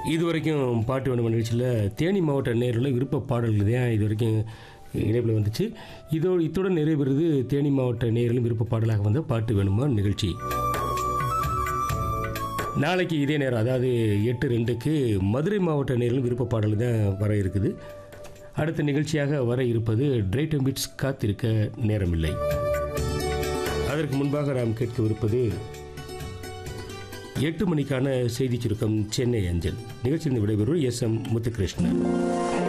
இது வரைக்கும் பாட்டு வேணும் நிகழ்ச்சியில் தேனி மாவட்ட நேரில் விருப்ப பாடல்கள் தான் இது வரைக்கும் இணைப்பில் வந்துச்சு இதோ இத்துடன் நிறைவேறுது தேனி மாவட்ட நேரிலும் விருப்ப பாடலாக வந்த பாட்டு வேணுமா நிகழ்ச்சி நாளைக்கு இதே நேரம் அதாவது எட்டு ரெண்டுக்கு மதுரை மாவட்ட நேரிலும் விருப்ப பாடல் தான் வர இருக்குது அடுத்த நிகழ்ச்சியாக வர இருப்பது டிரைட்டம் பிட்ஸ் காத்திருக்க நேரமில்லை அதற்கு முன்பாக நாம் கேட்கவிருப்பது எட்டு மணிக்கான செய்தி சுருக்கம் சென்னை அஞ்சல் நிகழ்ச்சியின் விடைபெறுவர் எஸ் எம் முத்துகிருஷ்ணன்